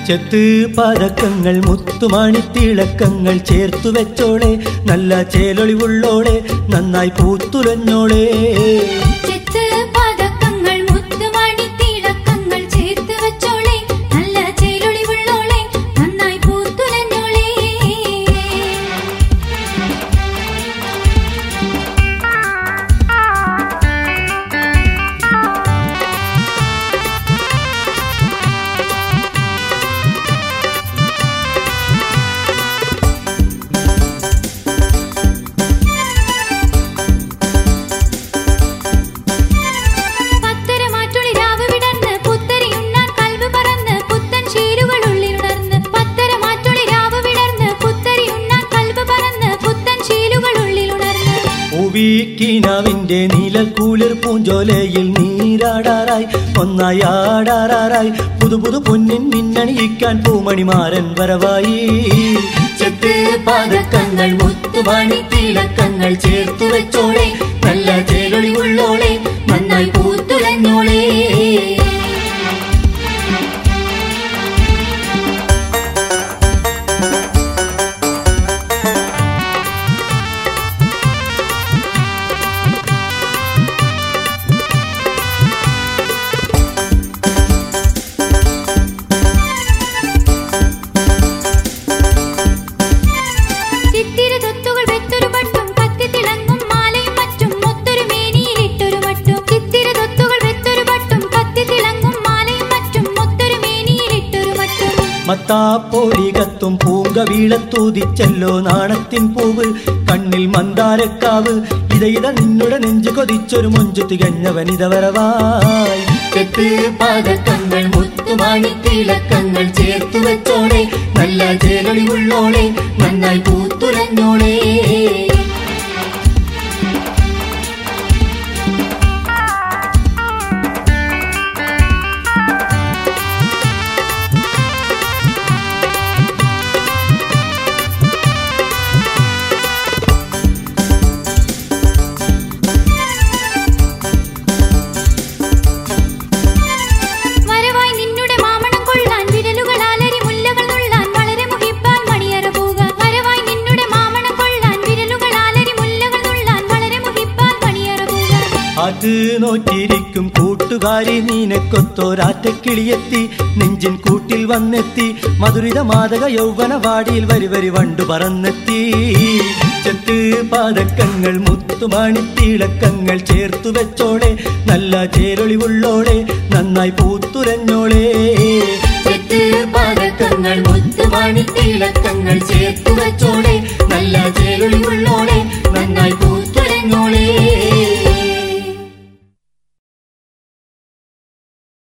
ചെത്ത് പതക്കങ്ങൾ മുത്തുമാണിത്തിളക്കങ്ങൾ ചേർത്തു വെച്ചോളെ നല്ല ചേലൊളിവുള്ളോളെ നന്നായി പൂത്തുലഞ്ഞോളെ ചെത്ത് പതക്കങ്ങൾ മുത്തുമണി തിളക്കങ്ങൾ ചേർത്ത് വെച്ചോളെ നല്ല ചേലൊളിവുള്ളോളെ നന്നായി പൂത്തുലഞ്ഞോളെ പത്തര മാറ്റൊളി രാവ് വിടർന്ന് പുത്തരിയുണ്ണാൻ കൽബ് പറന്ന് പുത്തൻ ശീലുകൾ ഉള്ളിലുണർന്ന് പത്തര മാറ്റൊളി രാവ് വിടർന്ന് പുത്തരിയുണ്ണാൻ കൽബ് പറന്ന് പുത്തൻ ശീലുകൾ ഉള്ളിലുണർന്ന് പൂവീക്കിനാവിന്റെ നീലക്കൂളിർ പൂഞ്ചോലയിൽ നീരാടാറായി ഒന്നായി ആടാറാറായി പുതു പുതു പൊന്നിൻ മിന്നണിയിക്കാൻ പൂമണിമാരൻ വരവായി ചെത്ത് പതക്കങ്ങൾ മുത്തുമണി തിളക്കങ്ങൾ ചേർത്തു വെച്ചോളെ നല്ല ചേലൊളിവുള്ളോളെ നന്നായി പൂത്തുലഞ്ഞോളെ ചിത്തിര തൊത്തുകൾ വെത്തൊരു പട്ടും കത്തി തിളങ്ങും മാലയും മറ്റും മൊത്തൊരു മേനിയിലിട്ടൊരു മട്ടും ചിത്തിര തൊത്തുകൾ വെത്തൊരു പട്ടും കത്തി തിളങ്ങും മാലയും മറ്റും മൊത്തൊരു മേനിയിലിട്ടൊരു മട്ടും മത്താപ്പോലി കത്തും പൂങ്കവീളത്തൂതിച്ചല്ലോ നാണത്തിൻ പൂവ് കണ്ണിൽ മന്ദാരക്കാവ് ഇത ഇത നിന്നുടെ നെഞ്ചു കൊതിച്ചൊരു മൊഞ്ചു തികഞ്ഞവനിത വരവായി തെറ്റ് പാദക്കങ്ങൾ മുത്തുമാണി തിളക്കങ്ങൾ ചേർത്തു വെച്ചോളെ നല്ല ചേലൊളിവുള്ളോളെ നന്നായി പൂത്തുലഞ്ഞോളെ വരവായി നിന്നുടെ മാമണം കൊള്ളാൻ വിരലുകൾ ആലരി മുല്ലകൾ നുള്ളാൻ വളരെ മുഹിപ്പാൻ മണിയറ പോകാൻ വരവായി നിന്നുടെ മാമണം കൊള്ളാൻ വിരലുകൾ ആലരി മുല്ലകൾ നുള്ളാൻ വളരെ മുഹിപ്പാൻ മണിയറ പോകാൻ അത് നോറ്റിരിക്കും കൂട്ടുകാരി നീനക്കൊത്തോരാറ്റക്കിളിയെത്തി നെഞ്ചിൻ കൂട്ടിൽ വന്നെത്തി മധുരിത മാതക യൗവന വാടിയിൽ വരി വരി വണ്ടു പറന്നെത്തി ചെത്ത് പാദക്കങ്ങൾ മുത്തുമാണിത്തിളക്കങ്ങൾ ചേർത്തു വെച്ചോളെ നല്ല ചേരൊളിവുള്ളോളെ നന്നായി പൂത്തുരഞ്ഞോളെ ചെത്ത് പാദക്കങ്ങൾ മുത്തുമാണിത്തിളക്കങ്ങൾ ചേർത്തു വെച്ചോളെ നല്ല ചേരൊളിവുള്ളോളെ നന്നായി പൂത്തുരഞ്ഞോളെ